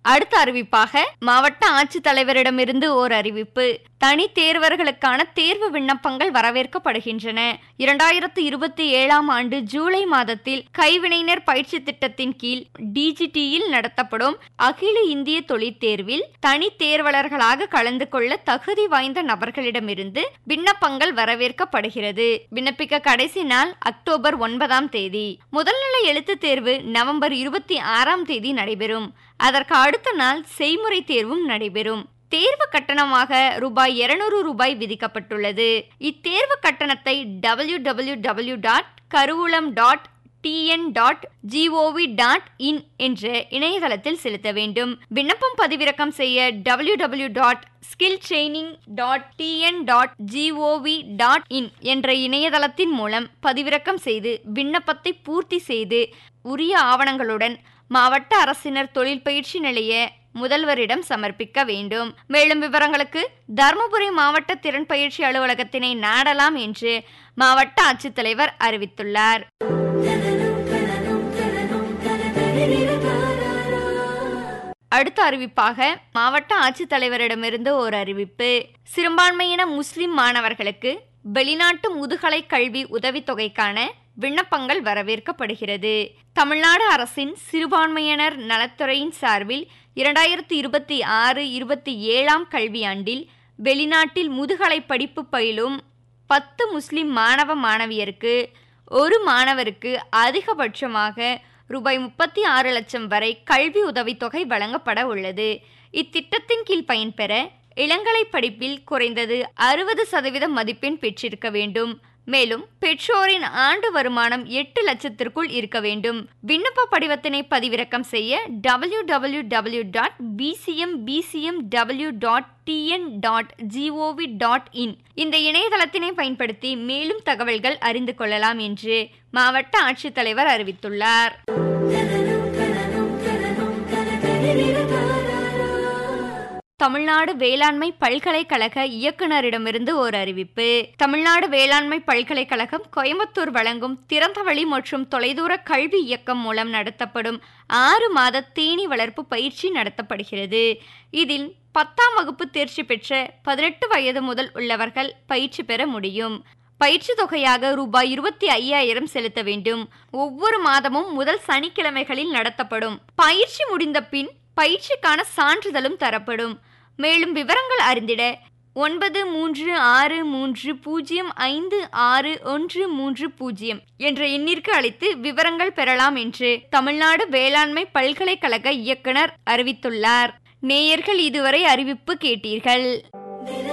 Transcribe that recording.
அடுத்த அறிவிப்பாக மாவட்ட ஆட்சித்தலைவரிடமிருந்து ஓர் அறிவிப்பு தனி தேர்வர்களுக்கான தேர்வு விண்ணப்பங்கள் வரவேற்கப்படுகின்றன இரண்டாயிரத்து இருபத்தி ஏழாம் ஆண்டு ஜூலை மாதத்தில் கைவினைஞர் பயிற்சி திட்டத்தின் கீழ் டிஜிடியில் நடத்தப்படும் அகில இந்திய தொழிற் தேர்வில் தனி தேர்வலர்களாக கலந்து கொள்ள தகுதி வாய்ந்த நபர்களிடமிருந்து விண்ணப்பங்கள் வரவேற்கப்படுகிறது விண்ணப்பிக்க கடைசி நாள் அக்டோபர் ஒன்பதாம் தேதி முதல்நிலை எழுத்துத் தேர்வு நவம்பர் இருபத்தி ஆறாம் தேதி நடைபெறும் அதற்கு அடுத்த நாள் செய்முறை தேர்வும் நடைபெறும் தேர்வு கட்டணமாக ரூபாய் இருநூறு ரூபாய் விதிக்கப்பட்டுள்ளது இத்தேர்வு கட்டணத்தை டபிள்யூ டபிள்யூ டபிள்யூ டாட் கருவூலம் dot TN dot GOV dot in என்ற இணையதளத்தில் செலுத்த வேண்டும் விண்ணப்பம் பதிவிறக்கம் செய்ய W W dot skill training dot TN dot GOV dot in என்ற இணையதளத்தின் மூலம் பதிவிறக்கம் செய்து விண்ணப்பத்தை பூர்த்தி செய்து உரிய ஆவணங்களுடன் மாவட்ட அரசினர் தொழில் பயிற்சி நிலைய முதல்வரிடம் சமர்ப்பிக்க வேண்டும் மேலும் விவரங்களுக்கு தருமபுரி மாவட்ட திறன் பயிற்சி அலுவலகத்தினை நாடலாம் என்று மாவட்ட ஆட்சித்தலைவர் அறிவித்துள்ளார் அடுத்த அறிவிப்பாக மாவட்ட ஆட்சித்தலைவரிடமிருந்து ஒரு அறிவிப்பு சிறுபான்மையின முஸ்லிம் மாணவர்களுக்கு வெளிநாட்டு முதுகலை கல்வி உதவித்தொகைக்கான விண்ணப்பங்கள் வரவேற்கப்படுகிறது தமிழ்நாடு அரசின் சிறுபான்மையினர் நலத்துறையின் சார்பில் இரண்டாயிரத்தி இருபத்தி ஆறு இருபத்தி ஏழாம் கல்வியாண்டில் வெளிநாட்டில் முதுகலை படிப்பு பயிலும் பத்து முஸ்லிம் மாணவ மாணவியருக்கு ஒரு மாணவருக்கு அதிகபட்சமாக ரூபாய் முப்பத்தி ஆறு லட்சம் வரை கல்வி உதவித்தொகை வழங்கப்பட உள்ளது இத்திட்டத்தின் கீழ் பயன்பெற இளங்கலை படிப்பில் குறைந்தது அறுபது சதவீதம் மதிப்பெண் பெற்றிருக்க வேண்டும் மேலும் பெற்றோரின் ஆண்டு வருமானம் எட்டு லட்சத்திற்குள் இருக்க வேண்டும் விண்ணப்ப படிவத்தினை பதிவிறக்கம் செய்ய W W W dot BCM BCM W dot TN dot GOV dot in இந்த இணையதளத்தினை பயன்படுத்தி மேலும் தகவல்கள் அறிந்து கொள்ளலாம் என்று மாவட்ட ஆட்சித்தலைவர் அறிவித்துள்ளார் தமிழ்நாடு வேளாண்மை பல்கலைக்கழக இயக்குநரிடமிருந்து ஒரு அறிவிப்பு தமிழ்நாடு வேளாண்மை பல்கலைக்கழகம் கோயம்புத்தூர் வழங்கும் திறந்தவழி மற்றும் தொலைதூர கல்வி இயக்கம் மூலம் நடத்தப்படும் ஆறு மாத தேனி வளர்ப்பு பயிற்சி நடத்தப்படுகிறது இதில் பத்தாம் வகுப்பு தேர்ச்சி பெற்ற பதினெட்டு வயது முதல் உள்ளவர்கள் பயிற்சி பெற முடியும் பயிற்சி தொகையாக ரூபாய் இருபத்தி ஐயாயிரம் செலுத்த வேண்டும் ஒவ்வொரு மாதமும் முதல் சனிக்கிழமைகளில் நடத்தப்படும் பயிற்சி முடிந்த பின் பயிற்சிக்கான சான்றிதழும் தரப்படும் மேலும் விவரங்கள் அறிந்திட ஒன்பது மூன்று ஆறு மூன்று பூஜ்ஜியம் ஐந்து ஆறு ஒன்று மூன்று பூஜ்ஜியம் என்ற எண்ணிற்கு அழைத்து விவரங்கள் பெறலாம் என்று தமிழ்நாடு வேளாண்மை பல்கலைக்கழக இயக்குனர் அறிவித்துள்ளார் நேயர்கள் இதுவரை அறிவிப்பு கேட்டீர்கள்